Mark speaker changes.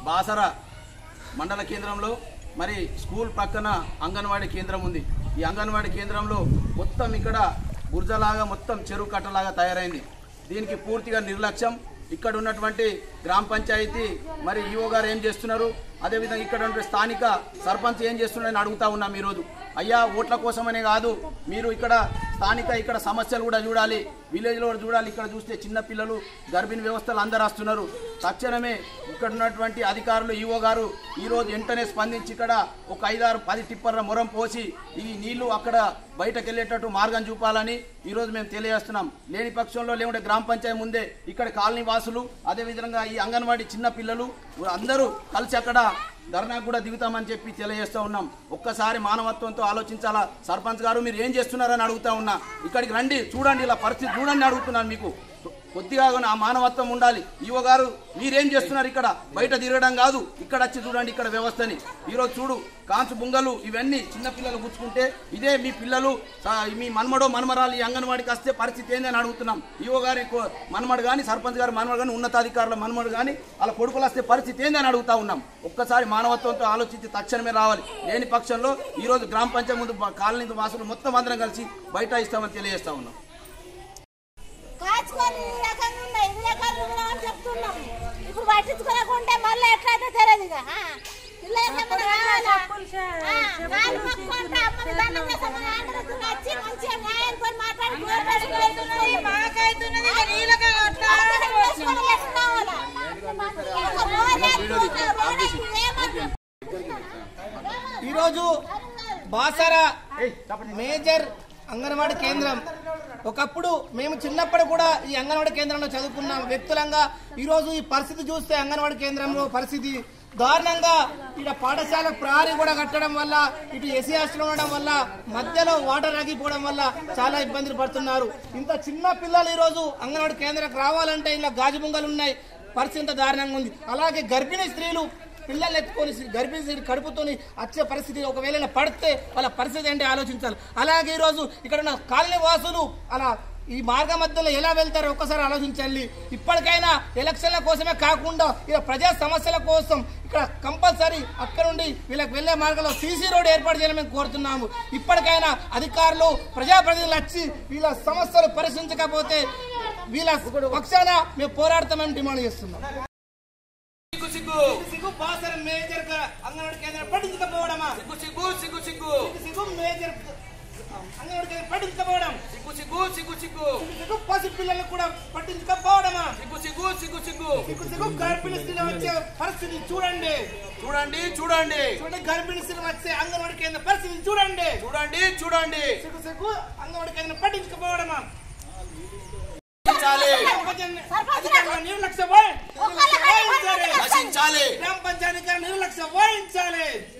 Speaker 1: బాసర మండల కేంద్రంలో మరి స్కూల్ పక్కన అంగన్వాడీ కేంద్రం ఉంది ఈ అంగన్వాడీ కేంద్రంలో మొత్తం ఇక్కడ బుర్జలాగా మొత్తం చెరువు కట్టలాగా తయారైంది దీనికి పూర్తిగా నిర్లక్ష్యం ఇక్కడ ఉన్నటువంటి గ్రామ పంచాయతీ మరి ఈఓ గారు ఏం చేస్తున్నారు అదేవిధంగా ఇక్కడ ఉన్న స్థానిక సర్పంచ్ ఏం చేస్తున్నారని అడుగుతా ఉన్నాం ఈరోజు అయ్యా ఓట్ల కోసమనే కాదు మీరు ఇక్కడ స్థానిక ఇక్కడ సమస్యలు కూడా చూడాలి విలేజ్లో కూడా చూడాలి ఇక్కడ చూస్తే చిన్న పిల్లలు గర్భిణీ వ్యవస్థలు అందరు వస్తున్నారు తక్షణమే ఇక్కడ ఉన్నటువంటి అధికారులు ఈఓ గారు ఈరోజు వెంటనే స్పందించి ఇక్కడ ఒక ఐదారు పది టిప్పర్ల మొరం పోసి ఈ నీళ్లు అక్కడ బయటకు వెళ్ళేటట్టు మార్గం చూపాలని ఈరోజు మేము తెలియజేస్తున్నాం లేని పక్షంలో లేకుంటే గ్రామ పంచాయతీ ముందే ఇక్కడ కాలనీ వాసులు అదేవిధంగా ఈ అంగన్వాడీ చిన్న పిల్లలు అందరూ కలిసి అక్కడ ధర్నాకు కూడా దిగుతామని చెప్పి తెలియజేస్తూ ఉన్నాం ఒక్కసారి మానవత్వంతో ఆలోచించాలా సర్పంచ్ గారు మీరు ఏం చేస్తున్నారని అడుగుతా ఉన్నా ఇక్కడికి రండి చూడండి ఇలా పరిస్థితి చూడండి అడుగుతున్నాను మీకు కొద్దిగా ఆ మానవత్వం ఉండాలి ఈవో గారు మీరేం చేస్తున్నారు ఇక్కడ బయట తిరగడం కాదు ఇక్కడ వచ్చి చూడండి ఇక్కడ వ్యవస్థని ఈరోజు చూడు కాంచు బుంగలు ఇవన్నీ చిన్న పిల్లలు గుచ్చుకుంటే ఇదే మీ పిల్లలు సా- మీ మన్మడో మన్మరాలు ఈ అంగన్వాడికి వస్తే పరిస్థితి ఏంది అని అడుగుతున్నాం ఈవో గారి కో- మన్మడు కానీ సర్పంచ్ గారి మన్మడు కానీ ఉన్నతాధికారుల మన్మడు కానీ వాళ్ళ కొడుకులు వస్తే పరిస్థితి ఏంది అని అడుగుతా ఉన్నాం ఒక్కసారి మానవత్వంతో ఆలోచించి తక్షణమే రావాలి లేని పక్షంలో ఈరోజు గ్రామ పంచాయతీ ముందు బ- కాలనీ వాసులు మొత్తం అందరం కలిసి బయట ఇస్తామని తెలియజేస్తా ఉన్నాం
Speaker 2: కాచుకొని ఈ రకంగా ఉన్నాయి ఈ రకంగా ఉన్నాయి అని చెప్తున్నాం ఇప్పుడు పట్టించుకోలేకుంటే మళ్ళీ ఎట్లయితే తెలియదు ఇక ఆ. పిల్లలకి ఏమైనా కావాలా? ఆ, కాళ్ళు మొక్కుకుంటే అమ్మని దండం చేస్తామని ఆంధ్రకి వచ్చి మంచిగా న్యాయంతో మాట్లాడి కోరుకోవాలి.
Speaker 3: మాకైతున్నది ఇక నీళ్ళకే అట్లా
Speaker 2: అవసరం చేసుకొని ఎట్లా కావాలా? ఒక రోడ్ ఎక్కువ, రోడ్ ఎక్కువ ఏమన్నా?
Speaker 4: ఈరోజు బాసర మేజర్ అంగన్వాడీ కేంద్రం ఒకప్పుడు మేము చిన్నప్పుడు కూడా ఈ అంగన్వాడీ కేంద్రంలో చదువుకున్న వ్యక్తులంగా ఈరోజు ఈ పరిస్థితి చూస్తే అంగన్వాడీ కేంద్రంలో పరిస్థితి దారుణంగా ఇక్కడ పాఠశాల ప్రహరీ కూడా కట్టడం వల్ల ఇటు ఎస్సీ హాస్టల్ ఉండడం వల్ల మధ్యలో వాటర్ ఆగిపోవడం వల్ల చాలా ఇబ్బందులు పడుతున్నారు ఇంత చిన్న పిల్లలు ఈరోజు అంగన్వాడీ కేంద్రానికి రావాలంటే ఇలా గాజు బొంగలు ఉన్నాయి పరిస్థితి ఇంత దారుణంగా ఉంది అలాగే గర్భిణీ స్త్రీలు పిల్లల్ని ఎత్తుకొని గర్భిణీ స్త్రీ కడుపుతోని వచ్చే పరిస్థితి ఒకవేళ ఇలా పడితే వాళ్ళ పరిస్థితి ఏంటి ఆలోచించాలి అలాగే ఈరోజు ఇక్కడ ఉన్న కాలనీ వాసులు అలా ఈ మార్గ మధ్యలో ఎలా వెళ్తారో ఒక్కసారి ఆలోచించండి ఇప్పటికైనా ఎలక్షన్ల కోసమే కాకుండా ఇలా ప్రజా సమస్యల కోసం ఇక్కడ కంపల్సరీ అక్కడ నుండి వీళ్ళకి వెళ్లే మార్గంలో సీసీ రోడ్ ఏర్పాటు చేయాలని మేము కోరుతున్నాము ఇప్పటికైనా అధికారులు ప్రజాప్రతినిధులు వచ్చి వీళ్ళ సమస్యలు పరిశీలించకపోతే వీళ్ళ పక్షాన మేము పోరాడతామని డిమాండ్ చేస్తున్నాం
Speaker 1: సిగ్గు సిగ్గు
Speaker 4: సిగ్గు బాసర మేజర్ గా అంగన్వాడీ కేంద్రం పట్టించకపోవడమా
Speaker 1: సిగ్గు సిగ్గు సిగ్గు సిగ్గు
Speaker 4: సిగ్గు మేజర్ అంగన్వాడీ కేంద్రం పట్టించకపోవడం
Speaker 1: సిగ్గు సిగ్గు సిగ్గు సిగ్గు
Speaker 4: సిగ్గు పసి పిల్లలకు కూడా పట్టించకపోవడమా
Speaker 1: సిగ్గు సిగ్గు సిగ్గు సిగ్గు
Speaker 4: సిగ్గు సిగ్గు గర్భిణీ స్త్రీలు వచ్చే పరిస్థితి చూడండి
Speaker 1: చూడండి చూడండి
Speaker 4: చూడండి గర్భిణీ స్త్రీలు వచ్చే అంగన్వాడీ కేంద్ర పరిస్థితి చూడండి
Speaker 1: చూడండి చూడండి
Speaker 4: సిగ్గు సిగ్గు అంగన్వాడీ కేంద్రం పట్టించకపోవడమా
Speaker 1: నశించాలి
Speaker 4: అధికారుల నిర్లక్ష్య వహి-
Speaker 2: ఒక్కళ్ళ
Speaker 4: వహించాలి.
Speaker 1: నశించాలి
Speaker 4: గ్రామ పంచాయతీ నిర్లక్ష్య వహించాలి